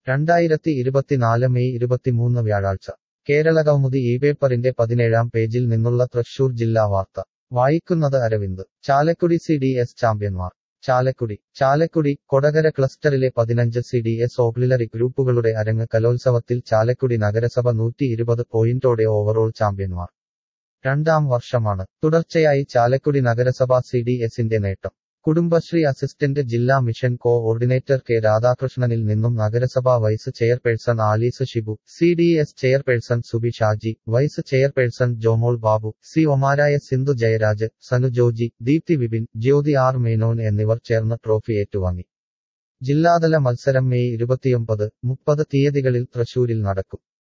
രണ്ടായിരത്തി ഇരുപത്തിനാല് മെയ് ഇരുപത്തിമൂന്ന് വ്യാഴാഴ്ച കേരളകൗമുദി ഈ പേപ്പറിന്റെ പതിനേഴാം പേജിൽ നിന്നുള്ള തൃശൂർ ജില്ലാ വാർത്ത വായിക്കുന്നത് Aravind Chalakudy C D S ചാമ്പ്യന്മാർ ചാലക്കുടി ചാലക്കുടി കൊടകര ക്ലസ്റ്ററിലെ പതിനഞ്ച് സി ഡി എസ് ഓക്സിലറി ഗ്രൂപ്പുകളുടെ അരങ്ങ് കലോത്സവത്തിൽ ചാലക്കുടി നഗരസഭ നൂറ്റി ഇരുപത് പോയിന്റോടെ ഓവറോൾ ചാമ്പ്യന്മാർ രണ്ടാം വർഷമാണ് തുടർച്ചയായി ചാലക്കുടി നഗരസഭ സി ഡി എസിന്റെ നേട്ടം കുടുംബശ്രീ അസിസ്റ്റന്റ് ജില്ലാ മിഷൻ കോ ഓർഡിനേറ്റർ കെ രാധാകൃഷ്ണനിൽ നിന്നും നഗരസഭാ vice chairperson Alice Shibu C D S chairperson Subi Shaji vice chairperson Jomol Babu C ഒമാരായ സിന്ധു ജയരാജ് സനു ജോജി ദീപ്തി വിപിൻ ജ്യോതി ആർ മേനോൻ എന്നിവർ ചേർന്ന് ട്രോഫി ഏറ്റുവാങ്ങി ജില്ലാതല മത്സരം മെയ് ഇരുപത്തിയൊമ്പത് മുപ്പത് തീയതികളിൽ തൃശൂരിൽ നടക്കും